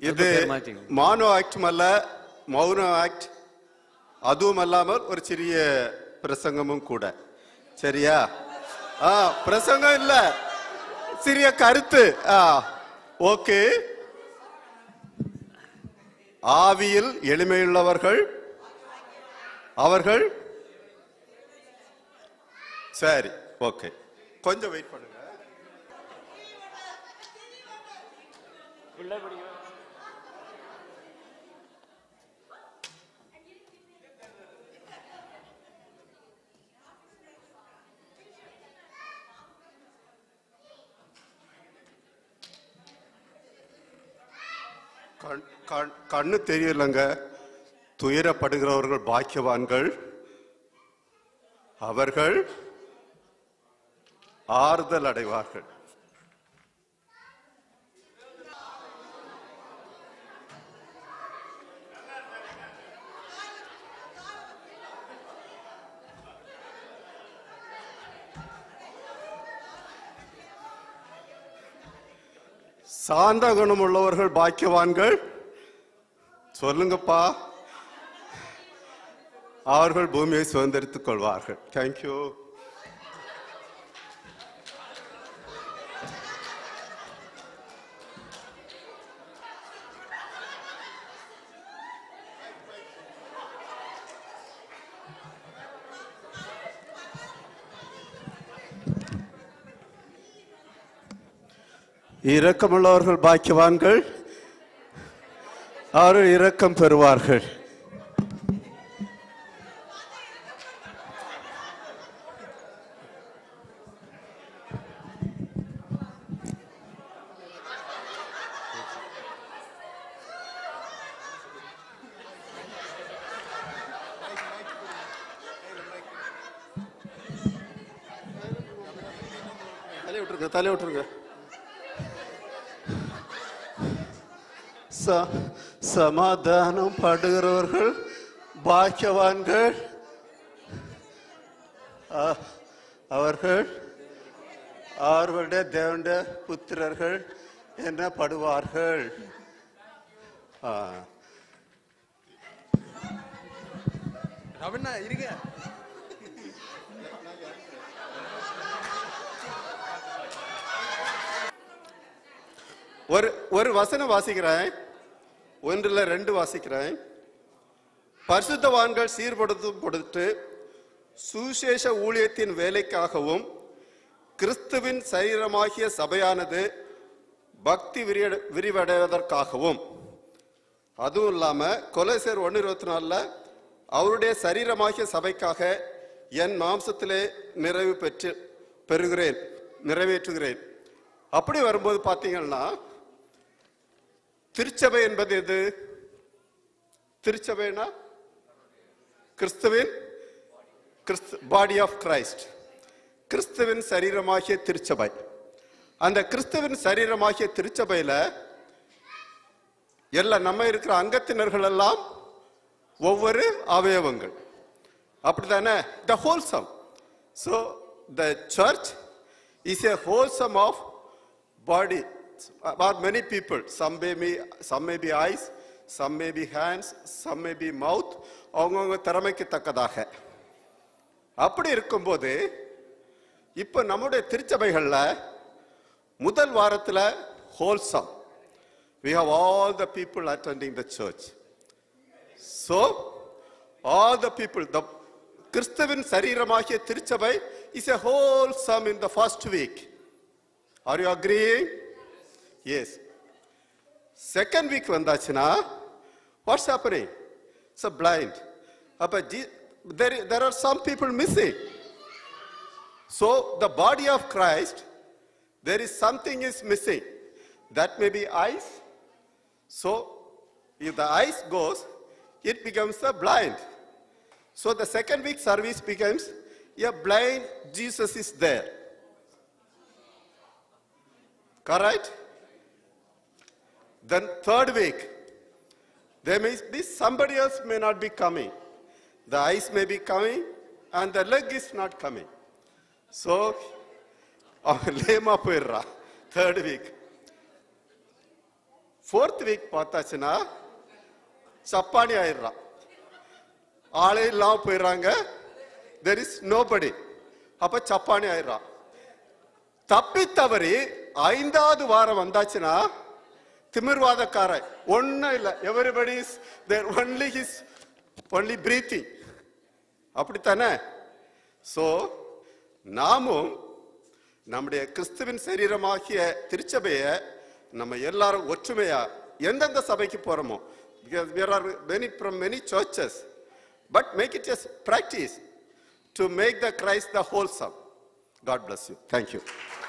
இது பேர் மாத்திங்க. மானோ ஆக்டும் அல்ல மௌனோ ஆக்ட் அதுவும் அல்லாமல் ஒரு சிறிய பிரசங்கமும் கூட சரியா ஆ பிரசங்கம் இல்ல சிறிய கருத்து ஆ ஓகே ஆவியில் எளிமையுள்ளவர்கள் அவர்கள் சரி ஓகே கொஞ்சம் வெயிட் பண்ணுங்க கண்- கண்- கண்ணு தெரியலங்க துயரப்படுகிறவர்கள் பாக்கியவான்கள் அவர்கள் ஆறுதல் அடைவார்கள் சாந்த குணம் உள்ளவர்கள் பாக்கியவான்கள் சொல்லுங்கப்பா அவர்கள் பூமியை சுதந்திரித்துக் கொள்வார்கள் தேங்க்யூ இரக்கமுள்ளவர்கள் பாக்கியவான்கள் அவர்கள் இரக்கம் பெறுவார்கள் தலை விட்டுருங்க தலை விட்டுருங்க ச- சமாதானம் படுகிறவர்கள் பாக்கியவான்கள் அ- அவர்கள் அவர்களுடைய தேவனுடைய புத்திரர்கள் என்னப்படுவார்கள் ஆ. ரவண்ணா இருங்க ஒரு ஒரு வசனம் வாசிக்கிறேன் ஒன்றுல ரெண்டு வாசிக்கிறேன் பரிசுத்தவான்கள் சீர்படுத்தும் பொருட்டு சுசேஷ ஊழியத்தின் வேலைக்காகவும் கிறிஸ்துவின் சரீரமாகிய சபையானது பக்தி விரிய- விரிவடைவதற்காகவும் அதுவும் இல்லாம கொலைசர் ஒன்று இருபத்தி நாலுல அவருடைய சரீரமாகிய சபைக்காக என் மாம்சத்திலே நிறைவு பெற்று பெறுகிறேன் நிறைவேற்றுகிறேன் அப்படி வரும்போது பார்த்தீங்கன்னா திருச்சபை என்பது எது திருச்சபைனா கிறிஸ்துவின் பாடி ஆஃப் கிரைஸ்ட் கிறிஸ்துவின் சரீரமாகிய திருச்சபை அந்த கிறிஸ்துவின் சரீரமாகிய திருச்சபையில எல்லா நம்ம இருக்கிற அங்கத்தினர்கள் எல்லாம் ஒவ்வொரு அவயவங்கள் அப்படிதானே the wholesome so the church is a wholesome of body are many people some may be some may be eyes some may be hands some may be mouth அவங்கவுங்க திறமைக்கு தக்கதாக அப்படி இருக்கும்போது இப்போ நம்முடைய திருச்சபைகள்ல முதல் வாரத்துல wholesome we have all the people attending the church so all the people the கிறிஸ்துவின் சரீரமாகிய திருச்சபை is a wholesome in the first week are you agreeing yes second week வந்தாச்சுன்னா what's happening it's a blind அப்ப ஜீ- there, there are some people missing so the body of christ there is something is missing that may be eyes so if the eyes goes it becomes a blind so the second week service becomes a blind jesus is there correct then third week there may be somebody else may not be coming the eyes may be coming and the leg is not coming so அவன் லேமா போயிடுறான் third week fourth week பார்த்தாச்சுன்னா சப்பானி ஆயிடுறான் ஆளே இல்லாம போயிடுறாங்க there is nobody அப்ப சப்பானி ஆயிடுறான் தப்பி தவறி ஐந்தாவது வாரம் வந்தாச்சுன்னா திமிர்வாதக்காரன் ஒன்னும் இல்ல everybody is there only his only breathing அப்படித்தானே சோ நாமும் நம்முடைய கிறிஸ்துவின் சரீரமாகிய திருச்சபைய நம்ம எல்லாரும் ஒற்றுமையா எந்தெந்த சபைக்கு போறோமோ because there are many from many churches but make it as practice to make the christ the wholesome god bless you thank you